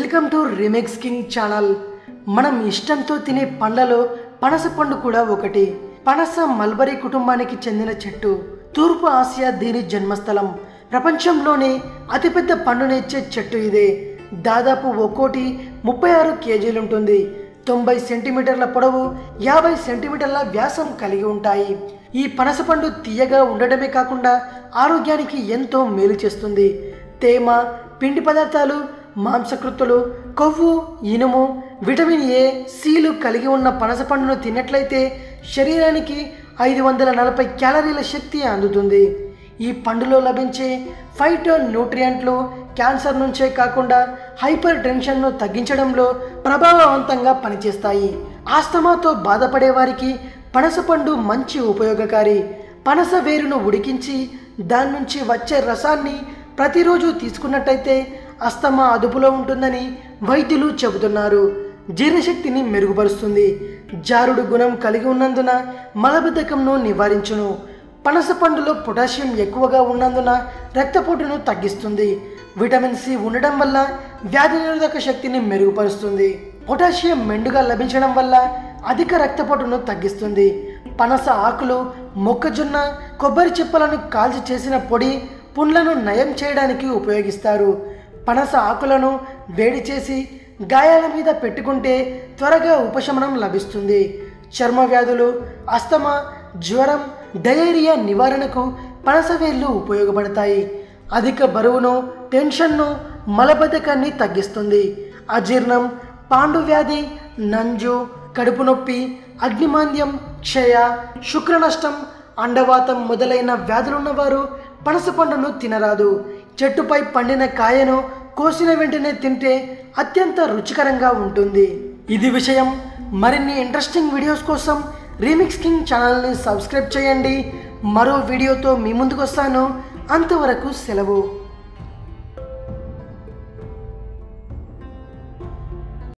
welcome to remix king channel మనం ఇష్టంతో తినే పండ్లలో పనస పండు కూడా ఒకటి పనస మల్బరీ కుటుంబానికి చెందిన చెట్టు తూర్పు ఆసియా దీని జన్మస్థలం ప్రపంచంలోనే అతిపెద్ద పండునిచ్చే చెట్టు ఇదే దాదాపు ఒక్కోటి ముప్పై ఆరు కేజీలుంటుంది తొంభై సెంటీమీటర్ల పొడవు యాభై సెంటీమీటర్ల వ్యాసం కలిగి ఉంటాయి ఈ పనస పండు తీయగా ఉండడమే కాకుండా ఆరోగ్యానికి ఎంతో మేలు చేస్తుంది తేమ పిండి పదార్థాలు మాంసకృత్తులు కొవ్వు ఇనుము విటమిన్ ఏ సీలు కలిగి ఉన్న పనస పండును తిన్నట్లయితే శరీరానికి ఐదు వందల నలభై క్యాలరీల శక్తి అందుతుంది ఈ పండులో లభించే ఫైటో న్యూట్రియంట్లు క్యాన్సర్ నుంచే కాకుండా హైపర్ టెన్షన్ను తగ్గించడంలో ప్రభావవంతంగా పనిచేస్తాయి ఆస్తమాతో బాధపడే వారికి పనస పండు మంచి ఉపయోగకారి పనస వేరును ఉడికించి దాని నుంచి వచ్చే రసాన్ని ప్రతిరోజు తీసుకున్నట్టయితే అస్తమా అదుపులో ఉంటుందని వైద్యులు చెబుతున్నారు జీర్ణశక్తిని మెరుగుపరుస్తుంది జారుడు గుణం కలిగి ఉన్నందున మలబద్ధకంను నివారించును పనస పండులో పొటాషియం ఎక్కువగా ఉన్నందున రక్తపోటును తగ్గిస్తుంది విటమిన్ సి ఉండడం వల్ల వ్యాధి నిరోధక శక్తిని మెరుగుపరుస్తుంది పొటాషియం మెండుగా లభించడం వల్ల అధిక రక్తపోటును తగ్గిస్తుంది పనస ఆకులు మొక్కజొన్న కొబ్బరి చిప్పలను కాల్చి చేసిన పొడి పుండ్లను నయం చేయడానికి ఉపయోగిస్తారు పనస ఆకులను వేడి చేసి గాయాల మీద పెట్టుకుంటే త్వరగా ఉపశమనం లభిస్తుంది చర్మ వ్యాధులు అస్తమా జ్వరం డయేరియా నివారణకు పనస వేళ్ళు ఉపయోగపడతాయి అధిక బరువును టెన్షన్ను మలబద్ధకాన్ని తగ్గిస్తుంది అజీర్ణం పాండు వ్యాధి నంజు కడుపు నొప్పి అగ్నిమాంద్యం క్షయ శుక్రనష్టం అండవాతం మొదలైన వ్యాధులున్నవారు పనస పండును తినరాదు చెట్టుపై పండిన కాయను కోసిన వెంటనే తింటే అత్యంత రుచికరంగా ఉంటుంది ఇది విషయం మరిన్ని ఇంట్రెస్టింగ్ వీడియోస్ కోసం రీమిక్స్ కింగ్ ఛానల్ని సబ్స్క్రైబ్ చేయండి మరో వీడియోతో మీ ముందుకు వస్తాను అంతవరకు సెలవు